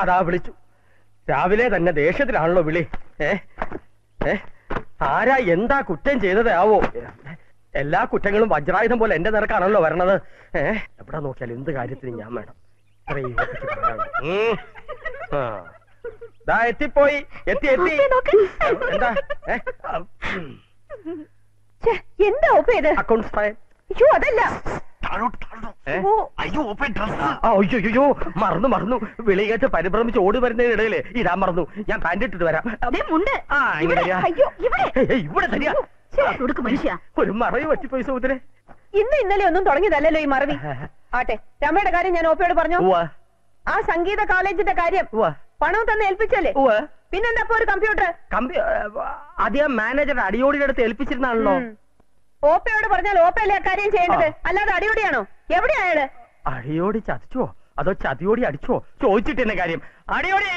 അതാ വിളിച്ചു രാവിലെ തന്നെ ദേഷ്യത്തിലാണല്ലോ വിളി ഏ ഏ ആരാ എന്താ കുറ്റം ചെയ്തത് ആവോ എല്ലാ കുറ്റങ്ങളും വജ്രായുധം പോലെ എന്റെ നിരക്കാണല്ലോ വരണത് ഏ എവിടെ നോക്കിയാലും എന്ത് കാര്യത്തിനും ഞാൻ വേണം ഇത്രയും ഉറപ്പിച്ച് പറയാനുണ്ട്. ഉം. ആ. ദാ എത്തിപ്പോയി എത്തി എത്തി എന്താ ഏ? ഛെ, എന്താ ഒപ്പ ഇത് അക്കൗണ്ട്സ് ഫയൽ അയ്യോ അതല്ല ഏ? ഓ അയ്യോ ഓപ്പേ ഡ്രസ് ആ, അയ്യോ അയ്യോ മറന്നു മറന്നു വിളി കേട്ട് പരിഭ്രമിച്ച് ഓടി വരുന്നതിനിടയില് ഇടാൻ മറന്നു ഞാൻ പാന്റ് ഇട്ടിട്ട് വരാം ദേ മുണ്ട് ആ, ഇങ്ങനെ ഇവിടെ, വരിക. അയ്യോ ഇവിടെ ഏയ്, ഏയ്, ഇവിടെ തരിക ഛെ, കൊടുക്ക് മനുഷ്യ ഒരു മറവ് പറ്റിപ്പോയി സുഹൃത്തിനെ ഇന്ന് ഇന്നലെ ഒന്നും തുടങ്ങിയതല്ലല്ലോ ഈ മറവി ആട്ടെ രമയുടെ കാര്യം ഞാൻ ഓപ്പയോട് പറഞ്ഞു ഉവ്വ, ആ സംഗീത കോളേജിന്റെ കാര്യം ഉവ്വ, പണവും തന്നെ ഏൽപ്പിച്ചല്ലേ ഉവ്വ. പിന്നെന്താ ഇപ്പൊ ഒരു കമ്പ്യൂട്ടർ കമ്പി അധികം മാനേജർ അടിയോടിയുടെ അടുത്ത് ഏൽപ്പിച്ചിരുന്നാണല്ലോ ഉം. ഓപ്പയോട് പറഞ്ഞാൽ ഓപ്പയല്ലേ ആ കാര്യം ചെയ്യേണ്ടത് അല്ലാതെ അടിയോടിയാണോ എവിടെയാ അയാള് അടിയോടി ചതിച്ചോ അതോ ചതിയോടി അടിച്ചോ ചോദിച്ചിട്ട് എന്നെ കാര്യം അടിയോടി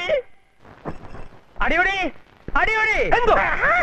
അടിയോടി അടിയോടി എന്തോ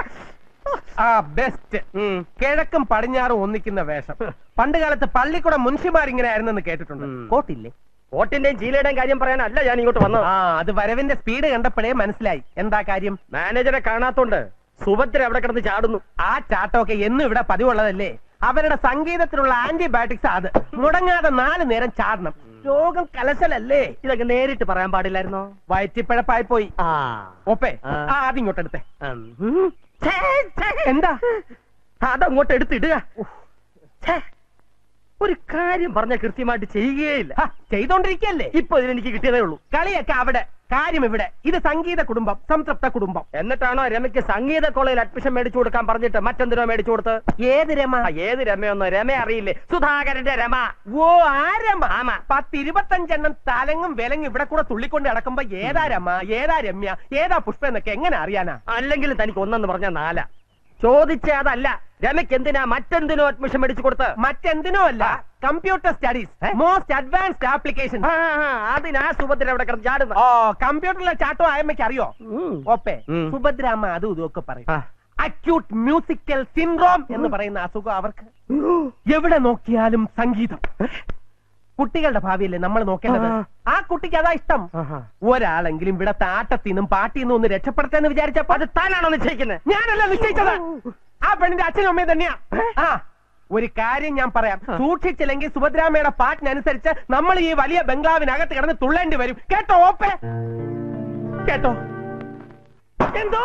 ആ ബെസ്റ്റ് ഉം. കിഴക്കും പടിഞ്ഞാറും ഒന്നിക്കുന്ന വേഷം പണ്ട് കാലത്ത് പള്ളിക്കൂടം മുൻഷിമാർ ഇങ്ങനെ ആയിരുന്നെന്ന് കേട്ടിട്ടുണ്ട് ഉം. കോട്ടില്ലേ കോട്ടിന്റെയും ചീലയുടെയും കാര്യം പറയാനല്ല ഞാൻ ഇങ്ങോട്ട് വന്നത് ആ അത് വരവിന്റെ സ്പീഡ് കണ്ടപ്പോഴേ മനസ്സിലായി എന്താ കാര്യം മാനേജറെ കാണാത്തോണ്ട് സുഭദ്ര അവിടെ കിടന്ന് ചാടുന്നു ആ ചാട്ടമൊക്കെ എന്നും ഇവിടെ പതിവുള്ളതല്ലേ അവരുടെ സംഗീതത്തിനുള്ള ആന്റിബയോട്ടിക്സ് അത് മുടങ്ങാതെ നാല് നേരം ചാടണം രോഗം കലശലല്ലേ ഇതൊക്കെ നേരിട്ട് പറയാൻ പാടില്ലായിരുന്നോ വയറ്റിപ്പഴപ്പായി പോയി ആ ഓപ്പേ ആ. ആ ആദ്യം ഇങ്ങോട്ട് എടുത്തേ ഉം. ഛേ, ഛേ. എന്താ അതങ്ങോട്ട് എടുത്തിടുക ഛേ, ഒരു കാര്യം പറഞ്ഞ കൃത്യമായിട്ട് ചെയ്യുകയില്ല ഹ, ചെയ്തോണ്ടിരിക്കല്ലേ ഇപ്പൊ ഇതിനെനിക്ക് കിട്ടിയതേ ഉള്ളൂ കളിയൊക്കെ അവിടെ കാര്യം ഇവിടെ ഇത് സംഗീത കുടുംബം സംതൃപ്ത കുടുംബം എന്നിട്ടാണോ രമയ്ക്ക് സംഗീത കോളേജിൽ അഡ്മിഷൻ മേടിച്ചു കൊടുക്കാൻ പറഞ്ഞിട്ട് മറ്റെന്തിനോ മേടിച്ചു കൊടുത്ത് ഏത് രമ ആ, ഏത് രമയൊന്നോ രമ അറിയില്ലേ സുധാകരന്റെ രമ ഓ ആരമ ആമ. പത്തിരുപത്തഞ്ചെണ്ണം തലങ്ങും വിലങ്ങും ഇവിടെ കൂടെ തുള്ളിക്കൊണ്ട് നടക്കുമ്പോ ഏതാ രമ ഏതാ രമ്യ ഏതാ പുഷ്പ എന്നൊക്കെ എങ്ങനെ അറിയാനാ അല്ലെങ്കിൽ തനിക്ക് ഒന്നെന്ന് പറഞ്ഞ നാല ചോദിച്ച അതല്ല രമയ്ക്ക് എന്തിനാ മറ്റെന്തിനോ അഡ്മിഷൻ മേടിച്ചു കൊടുത്ത് മറ്റെന്തിനോ അല്ല computer studies most advanced application ആ, ആ, അതിനാ സുഭദ്ര അവിടെ കിടന്ന് ചാടുന്നത് ഓ കമ്പ്യൂട്ടറിലെ ചാട്ടോ ആയമ്മയ്ക്ക് അറിയോ ഉം. ഓപ്പേ ഉം. സുഭദ്രാമ്മ അതും ഇതും ഒക്കെ പറയും ആ. അക്യൂട്ട് മ്യൂസിക്കൽ സിൻഡ്രോം എന്ന് പറയുന്ന അസുഖം അവർക്ക് എവിടെ നോക്കിയാലും സംഗീതം കുട്ടികളുടെ ഭാവിയല്ലേ നമ്മൾ നോക്കേണ്ടത് ആ. ആ കുട്ടിക്ക് അതാ ഇഷ്ടം ആഹാ. ഒരാളെങ്കിലും ഇവിടെ താട്ടത്തിനും പാട്ടിന്നും ഒന്ന് രക്ഷപ്പെടുത്താന്ന് വിചാരിച്ചപ്പോ അത് താനാണോ നിശ്ചയിക്കുന്നത് ഞാനല്ല നിശ്ചയിച്ചത് ആ പെണ്ണിന്റെ അച്ഛനും അമ്മയും തന്നെയാ ആ ഒരു കാര്യം ഞാൻ പറയാം സൂക്ഷിച്ചില്ലെങ്കിൽ സുഭദ്രാമയുടെ പാട്ടിനനുസരിച്ച് നമ്മൾ ഈ വലിയ ബംഗ്ലാവിനകത്ത് കിടന്ന് തുള്ളേണ്ടി വരും കേട്ടോ ഓപ്പേ കേട്ടോ എന്തോ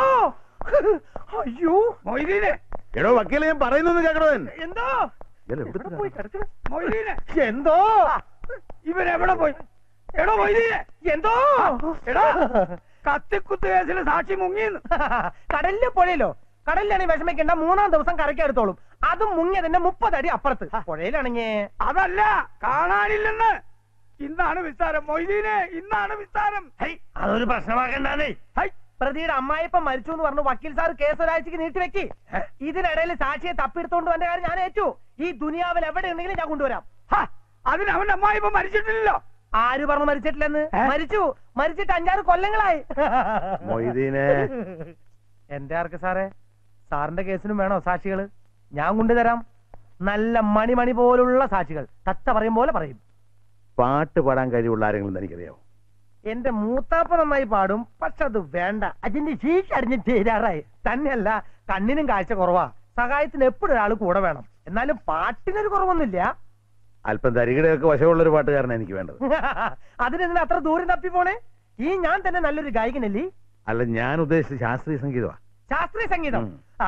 അയ്യോ മൊയ്തീനെ എടോ വക്കീലെ ഞാൻ പറയുന്നത് കേക്കടോ എന്തോ പോയി മൊയ്തീനെ എന്തോ ഇവരെവിടെ പോയി എടോ മൊയ്തീനെ എന്തോ എടാ കത്തിക്കുത്ത് കേസിൽ സാക്ഷി മുങ്ങിന്ന് കടലിലെ പുഴയിലോ കടലിലാണെങ്കിൽ വിഷമിക്കേണ്ട മൂന്നാം ദിവസം കരയ്ക്കെടുത്തോളും അതും മുങ്ങിയതിന്റെ മുപ്പതടി അപ്പുറത്ത് പുഴയിലാണെങ്കിൽ അതല്ല കാണാനില്ലെന്ന് ഇന്നാണ് വിസ്താരം മൊയ്തീനെ ഇന്നാണ് വിസ്താരം അതൊരു പ്രശ്നമാക്കണ്ടേ പ്രതിയുടെ അമ്മായിപ്പം മരിച്ചു എന്ന് പറഞ്ഞു വക്കീൽ സാർ കേസ് ഒരാഴ്ചക്ക് നീട്ടിവെക്കി ഇതിനിടയിൽ സാക്ഷിയെ തപ്പിയെടുത്തോണ്ട് വന്ന കാര്യം ഞാൻ ഏറ്റു ഈ ദുനിയാവിൽ എവിടെ ഉണ്ടെങ്കിലും ഞാൻ കൊണ്ടുവരാം ഹ, അതിന് അവന്റെ അമ്മായി ഇപ്പൊ മരിച്ചിട്ടില്ലല്ലോ ആര് പറഞ്ഞു മരിച്ചിട്ടില്ലെന്ന് ഏ? മരിച്ചു മരിച്ചിട്ട് അഞ്ചാറ് കൊല്ലങ്ങളായി മൊയ്തീനെ എന്റെ ആർക്ക് സാറേ സാറിന്റെ കേസിനും വേണോ സാക്ഷികള് ഞാൻ കൊണ്ടുതരാം നല്ല മണിമണി പോലുള്ള സാക്ഷികൾ തത്ത പറയും പോലെ പറയും പാട്ട് പാടാൻ കഴിവുള്ള ആരെങ്കിലും എനിക്കറിയാവോ എന്റെ മൂത്താപ്പ നന്നായി പാടും പക്ഷെ അത് വേണ്ട അതിന്റെ ശീശ അടിഞ്ഞ് തീരാറായി തന്നെയല്ല കണ്ണിനും കാഴ്ച കുറവാ സഹായത്തിന് എപ്പോഴും ഒരാൾ കൂടെ വേണം എന്നാലും പാട്ടിനൊരു കുറവൊന്നുമില്ല അല്പം തരികിടയൊക്കെ വശമുള്ള ഒരു പാട്ടുകാരനാണ് എനിക്ക് വേണ്ടത് അതിനെന്തിനാ അത്ര ദൂരം തപ്പി പോണേ ഈ ഞാൻ തന്നെ നല്ലൊരു ഗായകനല്ലേ അല്ല ഞാൻ ഉദ്ദേശിച്ച ശാസ്ത്രീയ സംഗീതമാ ശാസ്ത്രീയ സംഗീതം ഉം. ആ,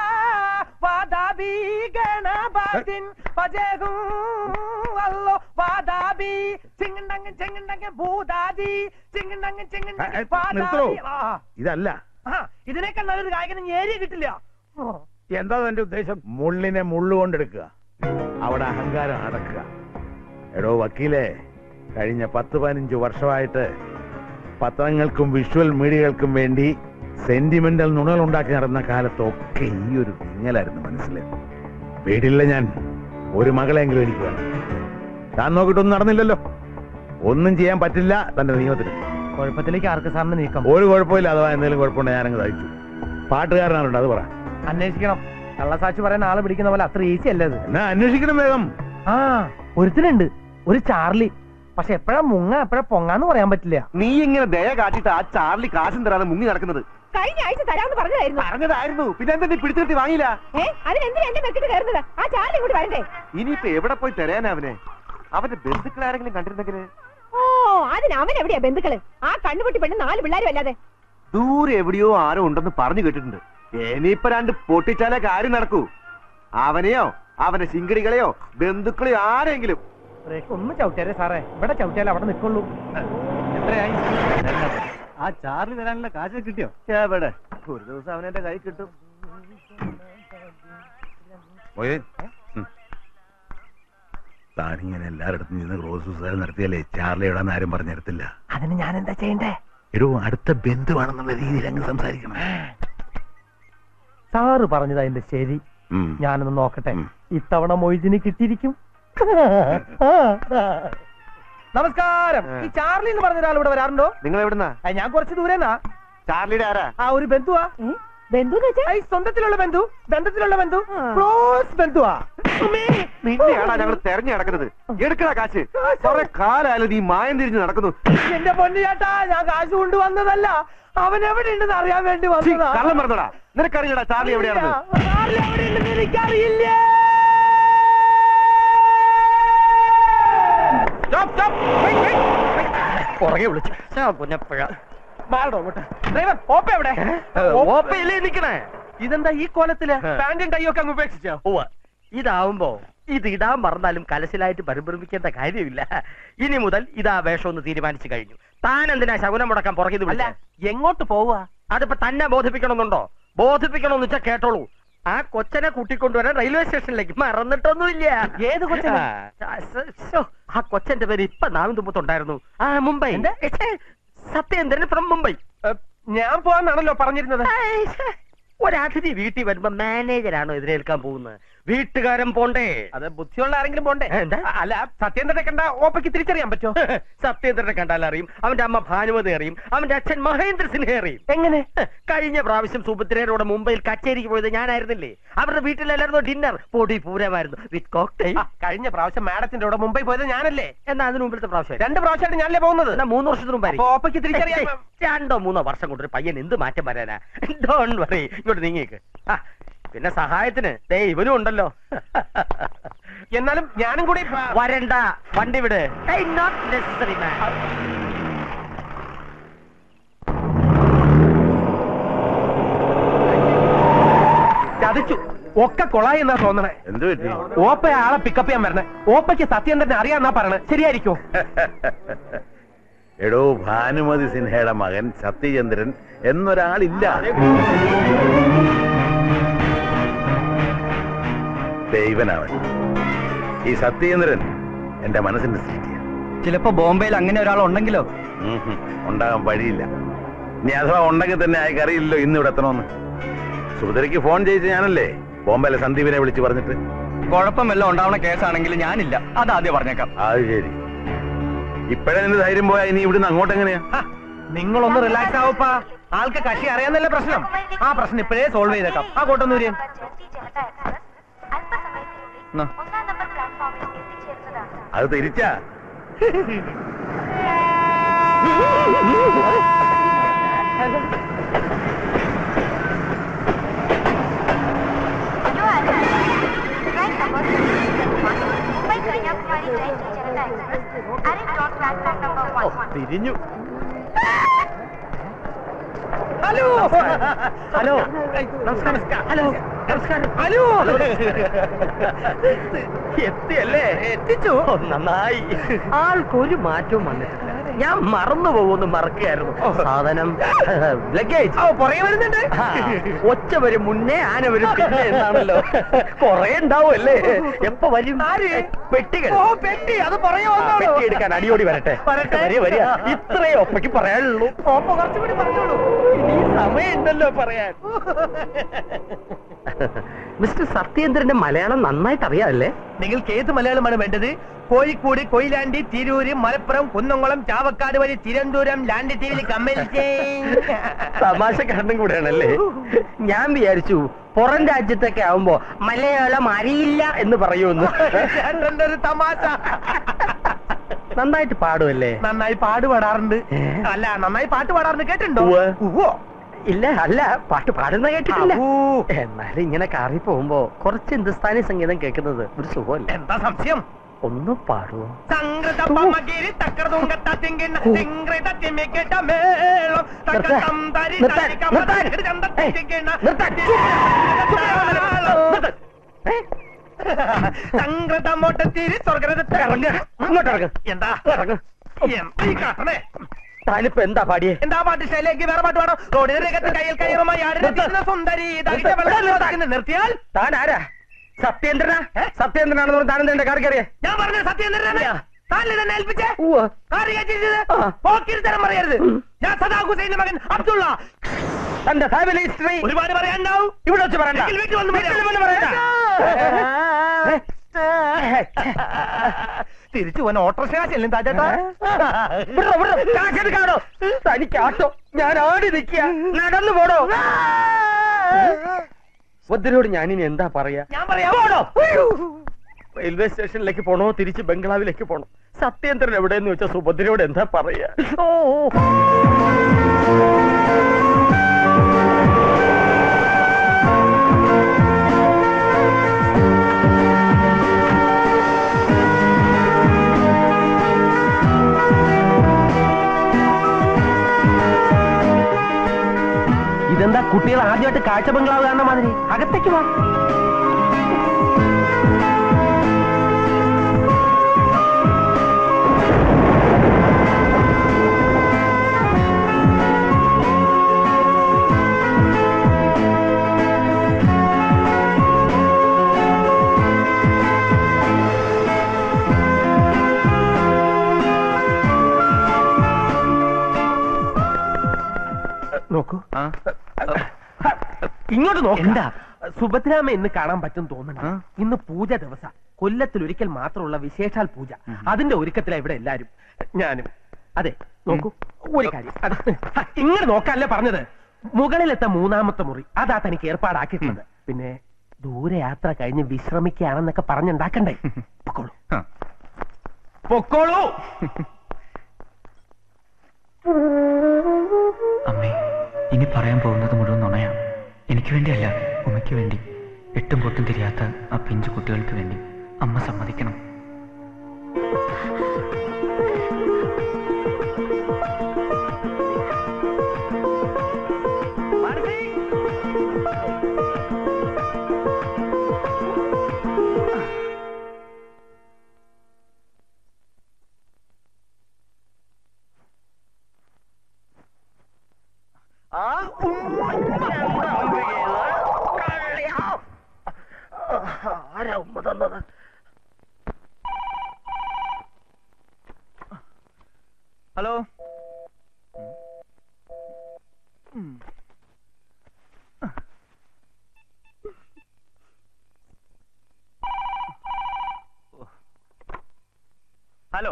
വാദാബി ഗണപതിൻ ഭജഹൂ അല്ലോ വാദാബി ചിങ്ങണ്ടങ്ങ് ചിങ്ങണ്ടങ്ങ് ഭൂതാദി ചിങ്ങണ്ടങ്ങ് ആ, ചിങ്ങണ്ടങ്ങ് ആ, നിർത്തോ? വാദാദി. ആ, ഇതല്ല ആ, ഇതിനേക്കാൾ നല്ലൊരു ഗായകൻ ഏരിയ കിട്ടില്ല ഓ, എന്താ എന്റെ ഉദ്ദേശം മുള്ളിനെ മുള്ളുകൊണ്ടെടുക്കുക അവിടെ അഹങ്കാരം അടക്കുക എടോ വക്കീലെ കഴിഞ്ഞ പത്ത് പതിനഞ്ച് വർഷമായിട്ട് പത്രങ്ങൾക്കും വിഷ്വൽ മീഡിയകൾക്കും വേണ്ടി സെന്റിമെന്റൽ നുണകൾ ഉണ്ടാക്കി നടന്ന കാലത്തൊക്കെ ഈ ഒരു വിങ്ങലായിരുന്നു മനസ്സിൽ വീടില്ല ഞാൻ ഒരു മകളെങ്കിലും എനിക്ക് വേണം താൻ നോക്കിയിട്ടൊന്നും നടന്നില്ലല്ലോ ഒന്നും ചെയ്യാൻ പറ്റില്ല തന്റെ നിയമത്തിന് കുഴപ്പത്തിലേക്ക് ആർക്ക് സാറിന് നീക്കം ഒരു കുഴപ്പമില്ല അഥവാ എന്തെങ്കിലും കുഴപ്പമുണ്ടെങ്കിൽ ഞാനങ്ങ് തയ്ച്ചു പാട്ടുകാരനാണുണ്ട് അത് പറ അന്വേഷിക്കണം കള്ളസാക്ഷി പറയാൻ ആളെ പിടിക്കുന്ന പോലെ അത്ര ഈസി അല്ല ഇത് എന്നാ അന്വേഷിക്കണം വേഗം ആ ഒരുത്തനുണ്ട് ഒരു ചാർലി പക്ഷെ എപ്പോഴാ മുങ്ങ എപ്പോഴാ പൊങ്ങാന്ന് പറയാൻ പറ്റില്ല നീ ഇങ്ങനെ ദയ കാട്ടിട്ട് ആ ചാർലി കാശും തരാതെ മുങ്ങി നടക്കുന്നത് കഴിഞ്ഞ ആഴ്ച തരാമെന്ന് പറഞ്ഞതായിരുന്നു പറഞ്ഞതായിരുന്നു പിന്നെ എന്താ നീ പിടിച്ചിട്ട് വാങ്ങിയില്ല ഏ അതിനെന്തിനാ എന്റെ മെക്കിട്ട് കയറുന്നത് ആ ചാർലി ഇങ്ങോട്ട് വരണ്ടേ ഇനിയിപ്പോ എവിടെ പോയി തരാനാ അവനെ അവന്റെ ബന്ധുക്കൾ ആരെങ്കിലും കണ്ടിരുന്നെങ്കില് ഓ അതിന് അവൻ എവിടെയാ ബന്ധുക്കള് ആ കണ്ണുപൊട്ടി പെണ്ണ് നാല് പിള്ളേരും അല്ലാതെ ദൂരെ എവിടെയോ ആരോ ഉണ്ടെന്ന് പറഞ്ഞു കേട്ടിട്ടുണ്ട് ഇനിയിപ്പോ രണ്ട് പൊട്ടിച്ചാലേ കാര്യം നടക്കൂ അവനെയോ അവന്റെ ശിങ്കടികളെയോ ബന്ധുക്കളെയോ ആരെങ്കിലും ബ്രേക്ക് ഒന്ന് ചവിട്ടിയാലേ സാറേ ഇവിടെ ചവിട്ടിയാലേ അവിടെ നിൽക്കുള്ളൂ എത്രയായി ആ ചാർലി തരാനുള്ള കാശ് കിട്ടിയോ എവിടെ ഒരു ദിവസം അവനെന്റെ കൈ കിട്ടും മൊയ്തീൻ, ഉം. താനിങ്ങനെ എല്ലായിടത്തും നിന്ന് ക്രോസ് സുസാരം നടത്തിയാലേ ചാർലി എവിടാന്ന് ആരും പറഞ്ഞു തരത്തില്ല അതിന് ഞാൻ എന്താ ചെയ്യണ്ടേ എടോ അടുത്ത ബന്ധുവാണെന്നുള്ള രീതിയിൽ അങ്ങ് സംസാരിക്കണം സാറ് പറഞ്ഞത് അതിന്റെ ശരി ഉം. ഞാനൊന്ന് നോക്കട്ടെ ഉം. ഇത്തവണ മൊയ്തിന് കിട്ടിയിരിക്കും നമസ്കാരം ആ. ഈ ചാർലി എന്ന് പറഞ്ഞ ഒരാൾ ഇവിടെ വരാറുണ്ടോ നിങ്ങൾ എവിടുന്നാ ആ, ഞാൻ കുറച്ച് ദൂരെന്നാ ചാർലിയുടെ ആരാ ആ ഒരു ബന്ധുവാ ഏ? ബന്ധു എന്ന് വെച്ചാ ഈ സ്വന്തത്തിലുള്ള ബന്ധു ബന്ധത്തിലുള്ള ബന്ധു ആ. ക്ലോസ് ബന്ധുവാ നിന്നെയാടാ ഞങ്ങൾ തെരഞ്ഞു നടക്കുന്നത് എടുക്കടാ കാശ് കുറെ കാലായാലും നീ മായം തിരിഞ്ഞ് നടക്കുന്നു എന്റെ പൊന്നു ചേട്ടാ ഞാൻ കാശ് കൊണ്ടുവന്നതല്ല അവൻ എവിടെ ഉണ്ടെന്ന് അറിയാൻ വേണ്ടി ഛീ, വന്നതാ കള്ളം പറഞ്ഞോടാ നിനക്കറിയടാ ചാർലി എവിടെയാണെന്ന് ചാർലി എവിടെ ഉണ്ടെന്ന് എനിക്കറിയില്ല പുറകെ വിളിച്ചു പുന്നപ്പുഴ മാറോ അങ്ങോട്ട് ഡ്രൈവർ ഓപ്പ എവിടെ ഓപ്പയിലേ നിക്കണേ ഇതെന്താ ഈ കോലത്തില് ആ. പാന്റും കൈയൊക്കെ അങ്ങ് ഉപേക്ഷിച്ചോ ഉവ്വ ഇതാവുമ്പോ ഇത് ഇടാൻ മറന്നാലും കലശലായിട്ട് പരിഭ്രമിക്കേണ്ട കാര്യമില്ല ഇനി മുതൽ ഇതാ വേഷം ഒന്ന് തീരുമാനിച്ചു കഴിഞ്ഞു താൻ എന്തിനാ ശകുനം മുടക്കാൻ പുറകിത് അല്ല വിളിച്ച എങ്ങോട്ട് പോവുക അതിപ്പോ തന്നെ ബോധിപ്പിക്കണമെന്നുണ്ടോ ബോധിപ്പിക്കണമെന്ന് വെച്ചാ കേട്ടോളൂ ആ കൊച്ചനെ കൂട്ടിക്കൊണ്ടുവരാൻ റെയിൽവേ സ്റ്റേഷനിലേക്ക് മറന്നിട്ടൊന്നുമില്ല ഏത് കൊച്ചനെ? ആ, സ- ശോ, ആ കൊച്ചന്റെ പേര് ഇപ്പൊ നാവിൻ തുമ്പത്തുണ്ടായിരുന്നു ആ മുംബൈ എന്താ? ഛെ, സത്യേന്ദ്രൻ ഫ്രം മുംബൈ ഏ, ഞാൻ പോവാന്നാണല്ലോ പറഞ്ഞിരുന്നത് ഐ, ശ്ശെ. ഒരതിഥി വീട്ടിൽ വരുമ്പോ മാനേജരാണോ എതിരേൽക്കാൻ പോകുന്നത് വീട്ടുകാരൻ പോണ്ടേ അത് ബുദ്ധിയുള്ള ആരെങ്കിലും പോണ്ടേ എന്താ? അ- അല്ല സത്യേന്ദ്രനെ കണ്ട ഓപ്പയ്ക്ക് തിരിച്ചറിയാൻ പറ്റോ സത്യേന്ദ്രനെ കണ്ടാൽ അറിയും അവന്റെ അമ്മ ഭാനുമതി അറിയും അവന്റെ അച്ഛൻ മഹേന്ദ്ര സിൻഹ അറിയും എങ്ങനെ കഴിഞ്ഞ പ്രാവശ്യം സുഭദ്രയോടെ മുംബൈയിൽ കച്ചേരിക്ക് പോയത് ഞാനായിരുന്നില്ലേ അവരുടെ വീട്ടിലല്ലായിരുന്നു ഡിന്നർ പൊടി പൂരമായിരുന്നു വിത്ത് കോക്ടെയിൽ ആ, കഴിഞ്ഞ പ്രാവശ്യം മാഡത്തിന്റെ കൂടെ മുംബൈ പോയത് ഞാനല്ലേ എന്നാ അതിന് മുമ്പിലത്തെ പ്രാവശ്യം രണ്ട് പ്രാവശ്യമായിട്ട് ഞാനല്ലേ പോകുന്നത് എന്നാ മൂന്ന് വർഷത്തിന് അപ്പൊ മുമ്പായിരിക്കും ഓപ്പയ്ക്ക് തിരിച്ചറിയാൻ രണ്ടോ മൂന്നോ വർഷം കൊണ്ടൊരു പയ്യൻ എന്ത് മാറ്റം വരാനാ ഡോൺ വറി ഇങ്ങോട്ട് നീങ്ങിക്ക് ആ പിന്നെ സഹായത്തിന് ദേ ഇവനും ഉണ്ടല്ലോ എന്നാലും ഞാനും കൂടി പ- വരണ്ട വണ്ടി വിട് നോട്ട് നെസസറി മാൻ ചതിച്ചു ഒക്കെ കൊളായി എന്നാ തോന്നണേ എന്ത് പറ്റി ഓപ്പ ആളെ പിക്കപ്പ് ചെയ്യാൻ വരണേ ഓപ്പയ്ക്ക് സത്യേന്ദ്രനെ അറിയാന്നാ പറയണേ ശരിയായിരിക്കോ എടോ ഭാനുമതി സിൻഹയുടെ മകൻ സത്യചന്ദ്രൻ എന്നൊരാളില്ല ദൈവനവൻ ഈ സത്യചന്ദ്രൻ എന്റെ മനസ്സിന്റെ സൃഷ്ടിയാണ് ചിലപ്പോ ബോംബെയിൽ അങ്ങനെ ഒരാൾ ഉണ്ടെങ്കിലോ ഉം ഹും. ഉണ്ടാകാൻ വഴിയില്ല ഇനി അഥവാ ഉണ്ടെങ്കിൽ തന്നെ അയാൾക്ക് അറിയില്ലല്ലോ ഇന്ന് ഇവിടെ എത്തണമെന്ന് സുഭദ്രയ്ക്ക് ഫോൺ ചെയ്യിച്ച ഞാനല്ലേ ബോംബെയിലെ സന്ദീപിനെ വിളിച്ച് പറഞ്ഞിട്ട് കുഴപ്പം വല്ലതും ഉണ്ടാവണ കേസാണെങ്കിൽ ഞാനില്ല അതാദ്യം പറഞ്ഞേക്കാം അത് ശരി ഇപ്പഴേ നിന്റെ ധൈര്യം പോയാ ഇനി ഇവിടുന്ന് അങ്ങോട്ട് എങ്ങനെയാ ഹ, നിങ്ങളൊന്ന് റിലാക്സ് ആവപ്പാ ആൾക്ക് കക്ഷി അറിയാന്നല്ലേ പ്രശ്നം ആ പ്രശ്നം ഇപ്പോഴേ സോൾവ് ചെയ്തേക്കാം ആ കോട്ടൊന്നൂര് എന്നാ. ഒന്നാം നമ്പർ പ്ലാറ്റ്ഫോമിൽ എത്തിച്ചേരുന്നതാണ് അത് തിരിച്ചാ You are train number 671, Mumbai Kanyakumari train to Janata Express, arrived on platform number 1. തിരിഞ്ഞു ഹലോ ഹലോ നമസ്കാരം ഹലോ നമസ്കാരം ഹലോ എത്തിയല്ലേ എത്തിച്ചു നന്നായി ആൾക്കൊരു മാറ്റവും വന്നിട്ടില്ല ഞാൻ മറന്നു പോകുന്നു മറക്കുകയായിരുന്നു സാധനം ലഗേജ് ഓ പുറകെ വരുന്നുണ്ട് ഒച്ച വരും മുന്നേ ആന വരും പിന്നെ എന്നാണല്ലോ കൊറേ ഉണ്ടാവുമല്ലേ എപ്പോ വരും ആര്? പെട്ടികൾ ഓ പെട്ടി അത് പുറകെ ആ, വന്നോളൂ പെട്ടി എടുക്കാൻ അടിയോടി വരട്ടെ വരട്ടെ. വരിക, വരിക. ഇത്രേ ഒപ്പയ്ക്ക് പറയാനുള്ളൂ ഓപ്പ കുറച്ചുകൂടി പറഞ്ഞോളൂ ഇനി സമയമുണ്ടല്ലോ പറയാൻ മിസ്റ്റർ സത്യേന്ദ്രന്റെ മലയാളം നന്നായിട്ട് അറിയാമല്ലേ നിങ്ങൾക്ക് ഏത് മലയാളമാണ് വേണ്ടത് കോഴിക്കോട് കൊയിലാണ്ടി തിരൂര് മലപ്പുറം കുന്നംകുളം ചാവക്കാട് വഴി തിരുവനന്തപുരം ലാൻഡ് ടിവിയിൽ കമ്മൽ തമാശ കാരണം കൂടെയാണല്ലേ ഞാൻ വിചാരിച്ചു പുറം രാജ്യത്തൊക്കെ ആവുമ്പോ മലയാളം അറിയില്ല എന്ന് പറയുമെന്ന് ഒരു തമാശ നന്നായിട്ട് പാടുമല്ലേ നന്നായി പാട് പാടാറുണ്ട് അല്ല നന്നായി പാട്ട് പാടാറുണ്ട് കേട്ടിട്ടുണ്ടോ ഉവ്വ്. ഉവ്വോ. ഇല്ല അല്ല പാട്ട് പാടുന്ന കേട്ടിട്ടില്ല അപ്പൂ. എന്നാലും ഇങ്ങനെ കാറി പോകുമ്പോ കുറച്ച് ഹിന്ദുസ്ഥാനി സംഗീതം കേൾക്കുന്നത് ഒരു സുഖമല്ല എന്താ സംശയം ഒന്ന് പാടുവോ സംഗൃത പമകിരി തക്രതുങ്കത്ത തിങ്കിണ്ണ തിങ്കൃത തിമിക്കിട്ട മേളം തക്കത്തം തരി നിർത്താൻ, തരിക നിർത്താൻ. പതകിട് ചന്ത ഏയ്, തിങ്കിണ്ണ നിർത്താൻ. നിർത്ത്. ഏ? സംഗൃത മൊട്ടത്തിരി സ്വർഗരത ഇറങ്ങ് അങ്ങോട്ട് ഇറങ്ങ് എന്താ ഇറങ്ങ് എന്താ ഈ കാട്ടണേ താനിപ്പോ എന്താ പാടിയേ എന്താ പാട്ട് ശൈലേക്ക് വേറെ പാട്ട് പാടോ റോഡിന് രംഗത്ത് കയ്യിൽ കയ്യുമായി ആടിരുന്ന സുന്ദരി ദഹിച്ച വെള്ളം നിർത്താൻ നിർത്തിയാൽ താൻ ആരാ സത്യേന്ദ്രനാ സത്യേന്ദ്രനാണെന്ന് പറഞ്ഞ് താനെന്താ എന്റെ കാർ കയറിയേ ഞാൻ പറഞ്ഞ സത്യേന്ദ്രനാണ് താനല്ലേ തന്നെ ഏൽപ്പിച്ചേ ഉവ്വ്. കാറ് കയറ്റിയിരുന്നത്? ആ. പോക്കിരിത്തരം പറയരുത് ഞാൻ സദാ ഹുസൈന്റെ മകൻ അബ്ദുള്ള തന്റെ ഫാമിലി ഹിസ്റ്ററി ഒരുപാട് പറയാനുണ്ടാവും ഇവിടെ വെച്ച് പറയണ്ട എങ്കിൽ വീട്ടിൽ വന്ന് പറയാം. വീട്ടിൽ വന്ന് പറയണ്ട തിരിച്ചു പോൻ ഓട്ടോറിക്ഷ കാശല്ലേ താറ്റേട്ടാ വിടറോ, വിടറോ, കാശെടുക്കാടോ തനിക്ക് ആട്ടോ ഞാൻ ആടി നിൽക്കുക നടന്നു പോടോ സുഭദ്രയോട് ഞാനിനി എന്താ പറയാ ഞാൻ പറയാം പോടോ റെയിൽവേ സ്റ്റേഷനിലേക്ക് പോണോ തിരിച്ച് ബംഗ്ലാവിലേക്ക് പോണോ സത്യേന്ദ്രൻ എവിടെയെന്ന് വെച്ചാൽ സുഭദ്രയോട് എന്താ പറയാ ഓ ഇതെന്താ കുട്ടികൾ ആദ്യമായിട്ട് കാഴ്ച ബംഗ്ലാവ് കാണുന്ന മാതിരി അകത്തേക്ക് വാ നോക്കൂ ഇങ്ങോട്ട് നോക്ക് എന്താ സുഭദ്രാമ ഇന്ന് കാണാൻ പറ്റും തോന്നുന്നു ഇന്ന് പൂജ ദിവസ കൊല്ലത്തിൽ ഒരിക്കൽ മാത്രമുള്ള വിശേഷാൽ പൂജ അതിന്റെ ഒരുക്കത്തിലാ ഇവിടെ എല്ലാരും ഞാനും അതെ നോക്കൂ ഒരു കാര്യം അത് ഹ, ഇങ്ങോട്ട് നോക്കാനല്ലേ പറഞ്ഞത് മുകളിലത്തെ മൂന്നാമത്തെ മുറി അതാ തനിക്ക് ഏർപ്പാടാക്കിയിട്ടുള്ളത് പിന്നെ ദൂരയാത്ര കഴിഞ്ഞ് വിശ്രമിക്കുകയാണെന്നൊക്കെ പറഞ്ഞുണ്ടാക്കണ്ടേ പൊക്കോളൂ പൊക്കോളൂ അമ്മേ ഇനി പറയാൻ പോകുന്നത് മുഴുവൻ നുണയാ എനിക്ക് വേണ്ടിയല്ല ഉമ്മയ്ക്ക് വേണ്ടി എട്ടും പൊട്ടും തിരിയാത്ത ആ പിഞ്ചു കുട്ടികൾക്ക് വേണ്ടി അമ്മ സമ്മതിക്കണം ആരാ ഉമ്മ തന്നത് ഹലോ ഹലോ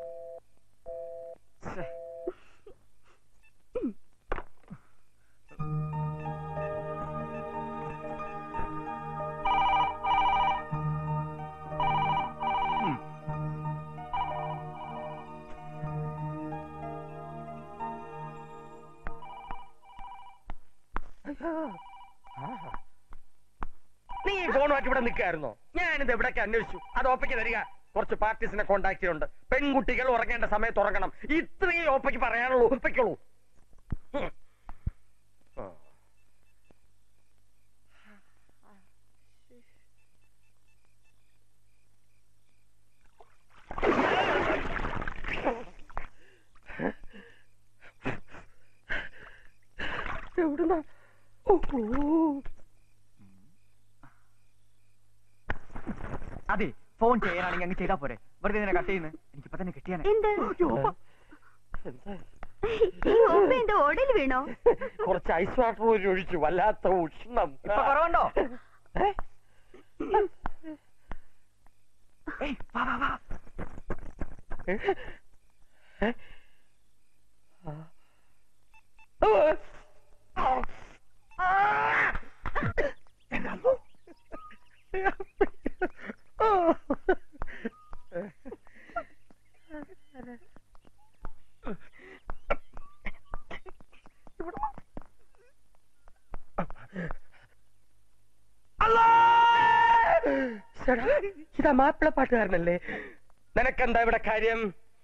നീ ഈ ഫോണുമായിട്ട് ഇവിടെ നിൽക്കായിരുന്നോ ഞാനിത് എവിടേക്ക് അന്വേഷിച്ചു അത് ഓപ്പയ്ക്ക് തരിക കുറച്ച് പാർട്ടീസിനെ കോണ്ടാക്ട് ചെയ്യുന്നുണ്ട് പെൺകുട്ടികൾ ഉറങ്ങേണ്ട സമയത്ത് ഉറങ്ങണം ഇത്രയും ഓപ്പയ്ക്ക് പറയാനുള്ളൂ ഒപ്പയ്ക്കുള്ളൂ ഉം. ആ. എവിടുന്നാ ഓ ഓ അതെ ഫോൺ ചെയ്യാനാണെങ്കിൽ അങ്ങ് ചെയ്താ പോരെ വെറുതെ ഇതിനെ കട്ട് ചെയ്യുന്നത് എനിക്കിപ്പോ തന്നെ കിട്ടിയാനെ എന്ത് ഈ ഓപ്പ എന്റെ ഓടയിൽ വീണോ കുറച്ച് ഐസ് വാട്ടർ ഒരു ഒഴിച്ചു വല്ലാത്ത ഉഷ്ണം ഇപ്പൊ കുറവുണ്ടോ ഏ? ഏയ്, വാ, വാ, വാ. ഏ? ഏ? ആ. ആ. ആ. എന്നാണോ? ആ. ചേടാ, ഇതാ മാപ്പിള പാട്ടുകാരനല്ലേ നിനക്കെന്താ ഇവിടെ കാര്യം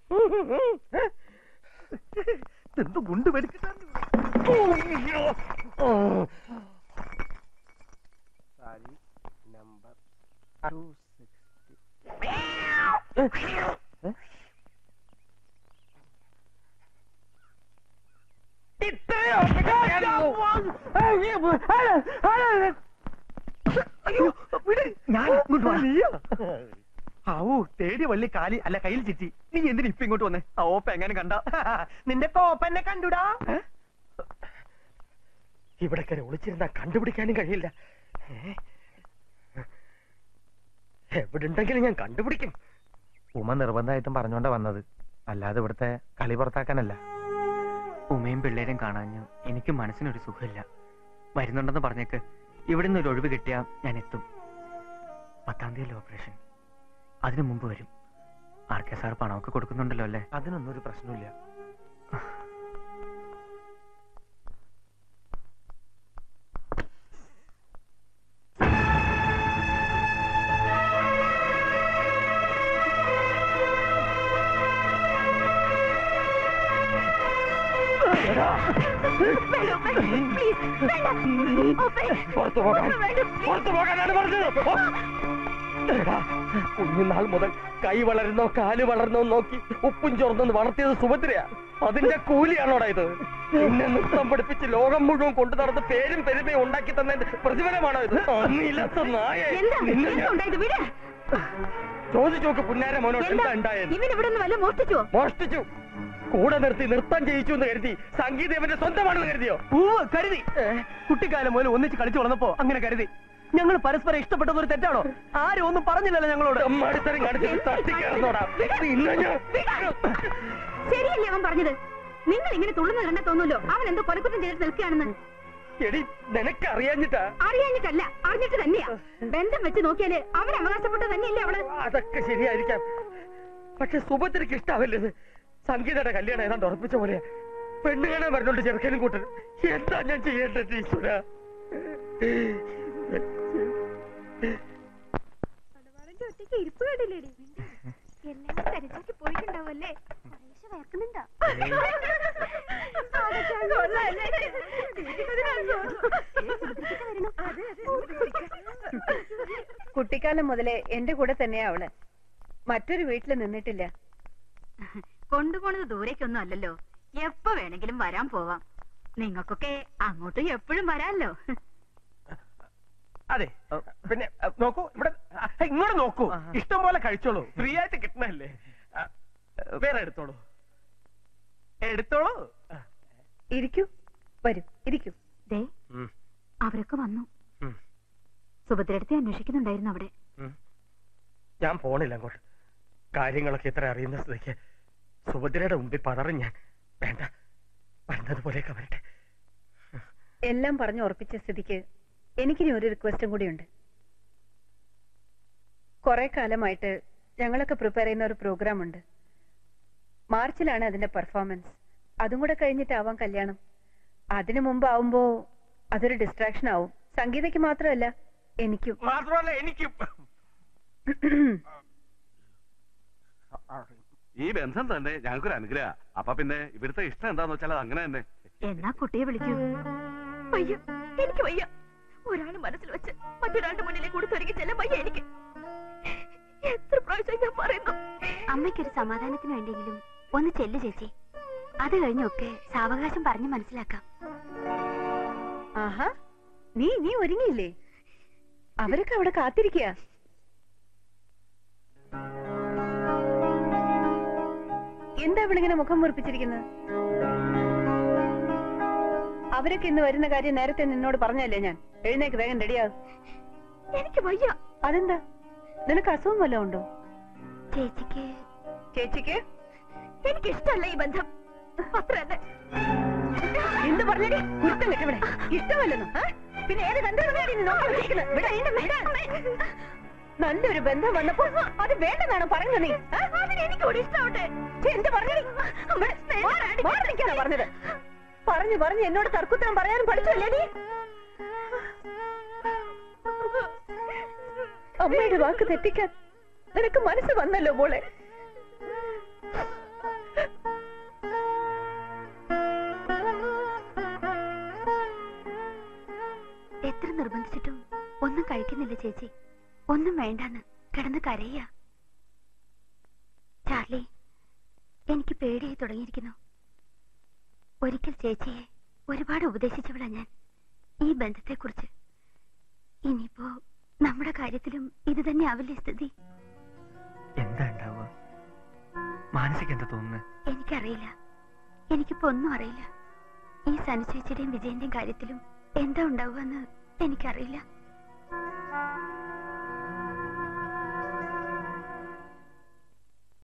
എന്ത് ഗുണ്ട് വലിക്കിട്ടാ നമ്പർ ഞാൻ ഔ തേടി വള്ളി കാലി അല്ല കയ്യിൽ ചിറ്റി നീ എന്തിനാ ഇപ്പൊ ഇങ്ങോട്ട് വന്നേ ആ ഓപ്പ എങ്ങനെ കണ്ട നിന്റെ കോപ്പന്നെ കണ്ടുടാ ഇവിടെ കയറി ഒളിച്ചിരുന്നാ കണ്ടുപിടിക്കാനും കഴിയില്ല ഏ? എവിടുണ്ടെങ്കിലും ഞാൻ കണ്ടുപിടിക്കും ഉമ നിർബന്ധമായിട്ടും പറഞ്ഞോണ്ടാ വന്നത് അല്ലാതെ ഇവിടുത്തെ കളി പുറത്താക്കാനല്ല ഉമയും പിള്ളേരും കാണാഞ്ഞു എനിക്ക് മനസ്സിനൊരു സുഖമില്ല വരുന്നുണ്ടെന്ന് പറഞ്ഞേക്ക് ഇവിടെ നിന്ന് ഒരു ഒഴിവ് കിട്ടിയാ ഞാൻ എത്തും പത്താം തീയതി ഓപ്പറേഷൻ അതിനു മുമ്പ് വരും ആർ കെ സാർ പണമൊക്കെ കൊടുക്കുന്നുണ്ടല്ലോ അല്ലേ അതിനൊന്നും ഒരു പ്രശ്നമില്ല പുറത്തു പോകാൻ പുറത്തു പോകാനാണ് പറഞ്ഞത് ഓ! എടാ, കുഞ്ഞുനാൾ മുതൽ കൈ വളരുന്നോ കാല് വളർന്നോ നോക്കി ഉപ്പും ചോർന്നെന്ന് വളർത്തിയത് സുഭദ്രയാ അതിന്റെ കൂലിയാണോടാ ഇത് നിന്നെ നൃത്തം പഠിപ്പിച്ച് ലോകം മുഴുവൻ കൊണ്ടു നടന്ന് പേരും പെരുമയും ഉണ്ടാക്കി തന്നതിന്റെ പ്രതിഫലമാണോ ഇത് അന്നില്ലാത്ത നായ എന്താ നിന്നെ എന്താ ഞാൻ- ഉണ്ടായത് വിട് ചോദിച്ചു നോക്ക് പുന്നാര മോനോട് എന്താ എന്താ ഉണ്ടായത് ഇവൻ ഇവിടെ നിന്ന് വല്ല മോഷ്ടിച്ചോ മോഷ്ടിച്ചു കൂടെ നിർത്തി നൃത്തം ചെയ്യിച്ചു എന്ന് കരുതി സംഗീതം ഇവന്റെ സ്വന്തമാണെന്ന് കരുതിയോ പൂവ് കരുതി കുട്ടിക്കാലം മുതൽ ഒന്നിച്ച് കളിച്ചു വളർന്നപ്പോ അങ്ങനെ കരുതി ഞങ്ങൾ പരസ്പരം ഇഷ്ടപ്പെട്ടത് ഒരു തെറ്റാണോ ആരും ഒന്നും പറഞ്ഞില്ലല്ലോ ഞങ്ങളോട് മടുത്തരം കാണിച്ചിട്ട് തട്ടിക്കയറുന്നോടാ ഇന്ന് ഞാൻ ശരിയല്ലേ അവൻ പറഞ്ഞത് നിങ്ങൾ ഇങ്ങനെ തുള്ളുന്ന കണ്ട തോന്നുമല്ലോ അവൻ എന്തോ കൊലക്കുറ്റം ചെയ്തിട്ട് നിൽക്കുകയാണെന്ന് എടി നിനക്കറിയാഞ്ഞിട്ടാ അറിയാഞ്ഞിട്ടല്ല അറിഞ്ഞിട്ട് തന്നെയാ ബന്ധം വെച്ച് നോക്കിയാല് അവൻ അവകാശപ്പെട്ടത് തന്നെയല്ലേ അവള് അതൊക്കെ ശരിയായിരിക്കാം പക്ഷെ സുഭദ്രക്ക് ഇഷ്ടാവില്ലത് സംഗീതയുടെ കല്യാണം ഏതാണ്ട് ഉറപ്പിച്ച പോലെ പെണ്ണ് കാണാൻ വരുന്നുണ്ട് ചെറുക്കനും കൂട്ടനും എന്താ ഞാൻ ചെയ്യേണ്ടത് ഈശ്വര ഇരിപ്പ് കണ്ടില്ലേടി എല്ലാം തെരഞ്ഞെടുത്ത് പോയിട്ടുണ്ടാവല്ലേ പരീക്ഷ വേർക്കുന്നുണ്ടോ കുട്ടിക്കാലം മുതലേ എന്റെ കൂടെ തന്നെയാ അവള് മറ്റൊരു വീട്ടിൽ നിന്നിട്ടില്ല കൊണ്ടുപോണത് ദൂരേക്കൊന്നും അല്ലല്ലോ എപ്പോ വേണമെങ്കിലും വരാൻ പോവാം നിങ്ങൾക്കൊക്കെ അങ്ങോട്ടും എപ്പോഴും വരാമല്ലോ അതെ പിന്നെ അ, നോക്കൂ ഇവിടെ അ, ഇങ്ങോട്ട് നോക്കൂ ഇഷ്ടം പോലെ കഴിച്ചോളൂ ഫ്രീ ആയിട്ട് കിട്ടണല്ലേ അ, വേറെ എടുത്തോളൂ എടുത്തോളൂ ഇരിക്കൂ വരൂ ഇരിക്കൂ ദേ അവരൊക്കെ വന്നു സുഭദ്രടുത്തെ അന്വേഷിക്കുന്നുണ്ടായിരുന്നു അവിടെ ഞാൻ പോണില്ല അങ്ങോട്ട് കാര്യങ്ങളൊക്കെ ഇത്ര അറിയുന്ന സ്ഥിതിക്ക് സുഭദ്രയുടെ മുമ്പിൽ പതറും ഞാൻ വേണ്ട വരുന്നത് പോലെയൊക്കെ വരട്ടെ എല്ലാം പറഞ്ഞു ഉറപ്പിച്ച സ്ഥിതിക്ക് എനിക്കിനി ഒരു റിക്വസ്റ്റും കൂടിയുണ്ട് കുറെ കാലമായിട്ട് ഞങ്ങളൊക്കെ പ്രിപ്പയർ ചെയ്യുന്ന ഒരു പ്രോഗ്രാം ഉണ്ട് മാർച്ചിലാണ് അതിന്റെ പെർഫോമൻസ് അതും കൂടെ കഴിഞ്ഞിട്ടാവാം കല്യാണം അതിനു മുമ്പ് ആവുമ്പോ അതൊരു ഡിസ്ട്രാക്ഷൻ ആവും സംഗീതയ്ക്ക് മാത്രമല്ല എനിക്കും മാത്രമല്ല എനിക്കും ഈ ബന്ധം തന്നെ ഞങ്ങൾക്കൊരു അനുഗ്രഹ അപ്പൊ പിന്നെ ഇവിടുത്തെ ഇഷ്ടം എന്താന്ന് വെച്ചാൽ അത് അങ്ങനെ തന്നെ എന്നാ കുട്ടിയെ വിളിക്കൂ വയ്യ എനിക്ക് വയ്യ ഒരാള് മനസ്സിൽ വെച്ച് മറ്റൊരാളുടെ മുന്നിലേക്ക് കൊടുത്തൊരുക്കി ചെല്ലാൻ വയ്യ എനിക്ക് എത്ര പ്രാവശ്യം ഞാൻ പറയുന്നു അമ്മയ്ക്കൊരു സമാധാനത്തിന് വേണ്ടിയെങ്കിലും ഒന്ന് ചെല്ലു ചേച്ചി അത് കഴിഞ്ഞൊക്കെ സാവകാശം പറഞ്ഞു മനസ്സിലാക്കാം ആഹാ നീ നീ ഒരുങ്ങിയില്ലേ അവരൊക്കെ അവിടെ കാത്തിരിക്കുക എന്താ ഇവളിങ്ങനെ മുഖം മുറിപ്പിച്ചിരിക്കുന്നത് അവരൊക്കെ ഇന്ന് വരുന്ന കാര്യം നേരത്തെ നിന്നോട് പറഞ്ഞല്ലേ ഞാൻ എഴുന്നേക്ക് വേഗം റെഡിയാകും എനിക്ക് വയ്യ അതെന്താ നിനക്ക് അസുഖം വല്ലതും ഉണ്ടോ ചേച്ചിക്ക് ചേച്ചിക്ക് എനിക്ക് ഇഷ്ടമല്ല ഈ ബന്ധം അത്ര തന്നെ എന്ത് പറഞ്ഞടി കുരുത്തം കെട്ടിവിടെ ഇഷ്ടമല്ലെന്നോ ആ? പിന്നെ ഏത് കണ്ടാണ് നീ നോക്കി വിളിക്കുന്നത്? വിടാ, എന്നെ വിടാ. നല്ലൊരു ബന്ധം വന്നപ്പോ അത് വേണ്ടെന്നാണ് പറയുന്നത് നീ ആ? എനിക്ക് കൂടി ഇഷ്ടമുണ്ട് ഛെ, എന്ത് പറഞ്ഞടി മാറി നിൽക്കാനാ പറഞ്ഞത് പറഞ്ഞു പറഞ്ഞു എന്നോട് തർക്കുത്തരം പറയാനും പഠിച്ചല്ലേ നീ അമ്മയുടെ വാക്ക് തെറ്റിക്കാൻ നിനക്ക് മനസ്സ് വന്നല്ലോ മോളെ എത്ര നിർബന്ധിച്ചിട്ടും ഒന്നും കഴിക്കുന്നില്ല ചേച്ചി ഒന്നും വേണ്ടാന്ന് കിടന്ന് കരയ ചാർലി എനിക്ക് പേടിയായി തുടങ്ങിയിരിക്കുന്നു ഒരിക്കൽ ചേച്ചിയെ ഒരുപാട് ഉപദേശിച്ചവളാ ഞാൻ ഈ ബന്ധത്തെക്കുറിച്ച് ഇനിയിപ്പോ നമ്മുടെ കാര്യത്തിലും ഇത് തന്നെ ആവില്ലേ സ്ഥിതി എന്താ ഉണ്ടാവുക മാനസിക എന്താ തോന്നുന്നത് എനിക്കറിയില്ല എനിക്കിപ്പോ ഒന്നും അറിയില്ല ഈ സനുചേച്ചിയുടെയും വിജയന്റെയും കാര്യത്തിലും എന്താ ഉണ്ടാവുക എന്ന് എനിക്കറിയില്ല